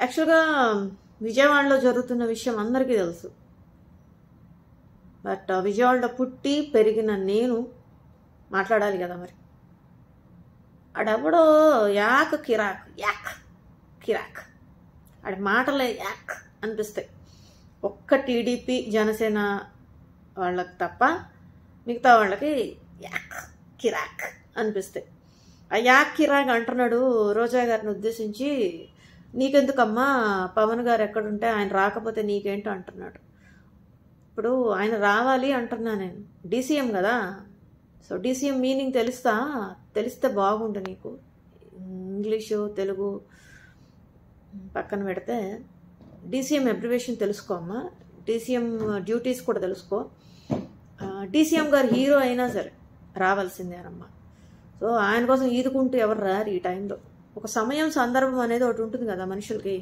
యాక్చువల్గా విజయవాడలో జరుగుతున్న విషయం అందరికీ తెలుసు బట్ విజయవాడలో పుట్టి పెరిగిన నేను మాట్లాడాలి కదా మరి ఆడెవడో యాక్ కిరాక్ యాక్ కిరాక్ ఆడి మాటలే యాక్ అనిపిస్తాయి ఒక్క టీడీపీ జనసేన వాళ్ళకి తప్ప మిగతా వాళ్ళకి యాక్ కిరాక్ అనిపిస్తాయి ఆ యాక్ కిరాక్ అంటున్నాడు రోజా గారిని ఉద్దేశించి నీకెందుకమ్మా పవన్ గారు ఎక్కడుంటే ఆయన రాకపోతే నీకేంటో అంటున్నాడు ఇప్పుడు ఆయన రావాలి అంటున్నా నేను డీసీఎం కదా సో డీసీఎం మీనింగ్ తెలుస్తా తెలిస్తే బాగుండు నీకు ఇంగ్లీషు తెలుగు పక్కన పెడితే డీసీఎం అబ్రివేషన్ తెలుసుకో అమ్మా డీసీఎం డ్యూటీస్ కూడా తెలుసుకో డీసీఎం గారు హీరో అయినా సరే రావాల్సిందేనమ్మా సో ఆయన కోసం ఈదుకుంటూ ఎవరు రారు ఈ టైంలో ఒక సమయం సందర్భం అనేది ఒకటి ఉంటుంది కదా మనుషులకి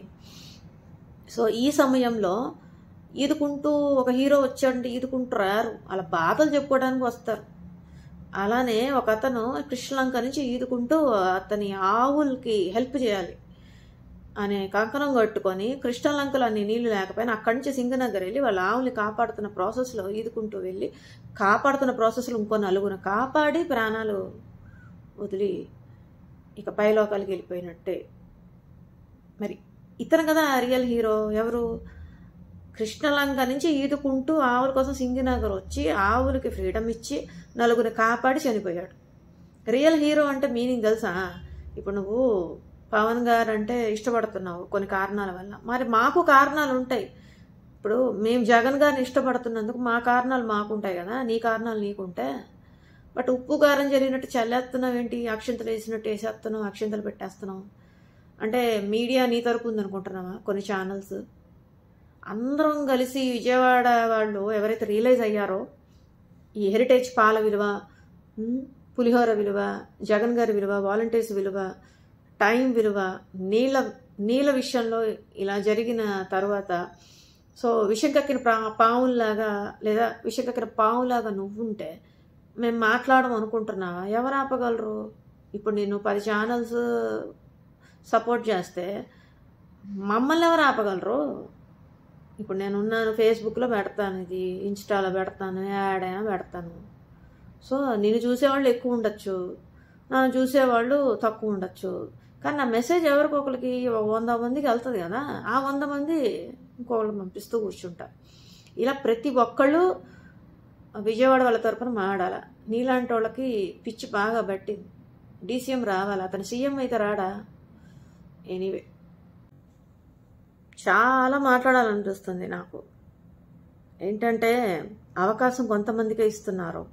సో ఈ సమయంలో ఈదుకుంటూ ఒక హీరో వచ్చాడంటే ఈదుకుంటూ రారు అలా బాధలు చెప్పుకోవడానికి వస్తారు అలానే ఒక అతను కృష్ణలంక నుంచి ఈదుకుంటూ అతని ఆవులకి హెల్ప్ చేయాలి అనే కంకణం కట్టుకొని కృష్ణలంకలో అన్ని నీళ్లు లేకపోయినా అక్కడి నుంచి సింగనగర్ వెళ్ళి వాళ్ళ ఆవుల్ని కాపాడుతున్న ప్రాసెస్లో ఈదుకుంటూ వెళ్ళి కాపాడుతున్న ప్రాసెస్లో ఇంకో నలుగురు కాపాడి ప్రాణాలు వదిలి ఇక పైలోకాలకి వెళ్ళిపోయినట్టే మరి ఇతను కదా రియల్ హీరో ఎవరు కృష్ణలంక నుంచి ఈదుకుంటూ ఆవుల కోసం సింగినగర్ వచ్చి ఆవులకి ఫ్రీడమ్ ఇచ్చి నలుగురిని కాపాడి చనిపోయాడు రియల్ హీరో అంటే మీనింగ్ తెలుసా ఇప్పుడు నువ్వు పవన్ గారు అంటే ఇష్టపడుతున్నావు కొన్ని కారణాల వల్ల మరి మాకు కారణాలు ఉంటాయి ఇప్పుడు మేము జగన్ గారిని ఇష్టపడుతున్నందుకు మా కారణాలు మాకుంటాయి కదా నీ కారణాలు నీకుంటే బట్ ఉప్పు కారం జరిగినట్టు చల్లేస్తున్నావు ఏంటి అక్షంతలు వేసినట్టు వేసేస్తున్నావు అక్షంతలు పెట్టేస్తున్నావు అంటే మీడియా నీ తరపు ఉందనుకుంటున్నావా కొన్ని ఛానల్స్ అందరం కలిసి విజయవాడ వాళ్ళు ఎవరైతే రియలైజ్ అయ్యారో ఈ హెరిటేజ్ పాల విలువ ఉమ్, పులిహోర విలువ జగన్ గారి విలువ వాలంటీర్స్ విలువ టైం విలువ నీళ్ళ నీళ్ళ విషయంలో ఇలా జరిగిన తర్వాత సో విషం కక్కిన పా పావుల్లాగా లేదా విషం కక్కిన పావులాగా నువ్వుంటే మేము మాట్లాడడం అనుకుంటున్నావా ఎవరు ఆపగలరు ఇప్పుడు నేను పది ఛానల్స్ సపోర్ట్ చేస్తే మమ్మల్ని ఎవరు ఆపగలరు ఇప్పుడు నేను ఉన్నాను ఫేస్బుక్లో పెడతాను ఇది ఇన్స్టాలో పెడతాను యాడ్ అయినా పెడతాను సో నేను చూసేవాళ్ళు ఎక్కువ ఉండొచ్చు నన్ను చూసేవాళ్ళు తక్కువ ఉండొచ్చు కానీ నా మెసేజ్ ఎవరికొకరికి ఒక వంద మందికి వెళ్తుంది కదా ఆ వంద మంది ఇంకొకళ్ళు పంపిస్తూ కూర్చుంటారు ఇలా ప్రతి ఒక్కళ్ళు విజయవాడ వాళ్ళ తరపున మాడాల నీలాంటి వాళ్ళకి పిచ్చి బాగా పట్టింది డీసీఎం రావాలి అతను సీఎం అయితే రాడా ఎనీవే చాలా మాట్లాడాలనిపిస్తుంది నాకు ఏంటంటే అవకాశం కొంతమందికే ఇస్తున్నారు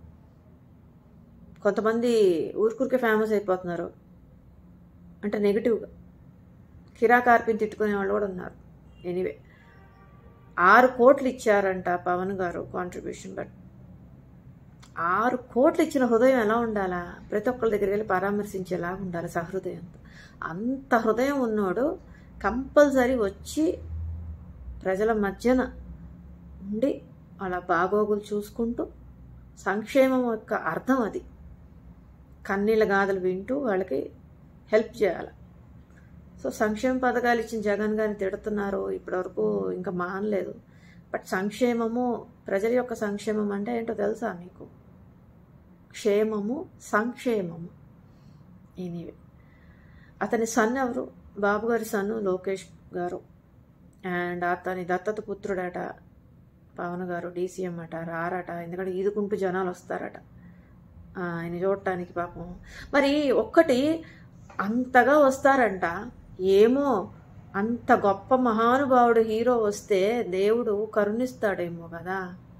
కొంతమంది ఊరికూరికే ఫేమస్ అయిపోతున్నారు అంటే నెగిటివ్గా కిరాకార్పిని తిట్టుకునే వాళ్ళు కూడా ఉన్నారు ఎనీవే ఆరు కోట్లు ఇచ్చారంట పవన్ గారు కాంట్రిబ్యూషన్ బట్ ఆరు కోట్లు ఇచ్చిన హృదయం ఎలా ఉండాలా ప్రతి ఒక్కరి దగ్గరికి వెళ్ళి పరామర్శించేలాగా ఉండాలి సహృదయంతో అంత హృదయం ఉన్నోడు కంపల్సరీ వచ్చి ప్రజల మధ్యన ఉండి వాళ్ళ బాగోగులు చూసుకుంటూ సంక్షేమం యొక్క అర్థం అది కన్నీళ్ళ గాథలు వింటూ వాళ్ళకి హెల్ప్ చేయాలి సో సంక్షేమ పథకాలు ఇచ్చిన జగన్ గారిని తిడుతున్నారు ఇప్పటివరకు ఇంకా మానలేదు బట్ సంక్షేమము ప్రజల యొక్క సంక్షేమం అంటే ఏంటో తెలుసా మీకు క్షేమము సంక్షేమము ఎనీవే అతని సన్ ఎవరు బాబు గారి సన్ను లోకేష్ గారు అండ్ అతని దత్తత పుత్రుడట పవన్ గారు డీసీఎం అట రారట ఎందుకంటే ఈదుకుంటూ జనాలు వస్తారట ఆ, ఆయన చూడటానికి పాపం మరి ఒక్కటి అంతగా వస్తారంట ఏమో అంత గొప్ప మహానుభావుడు హీరో వస్తే దేవుడు కరుణిస్తాడేమో కదా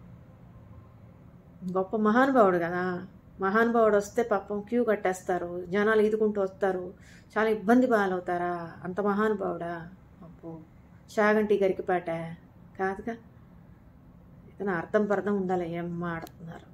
గొప్ప మహానుభావుడు కదా మహానుభావుడు వస్తే పాపం క్యూ కట్టేస్తారు జనాలు ఈదుకుంటూ వస్తారు చాలా ఇబ్బంది పాలవుతారా అంత మహానుభావుడా అబ్బో చాగంటి గరికిపాట కాదుగా ఇతను అర్థం పర్థం ఉండాలి ఏం మాడుతున్నారు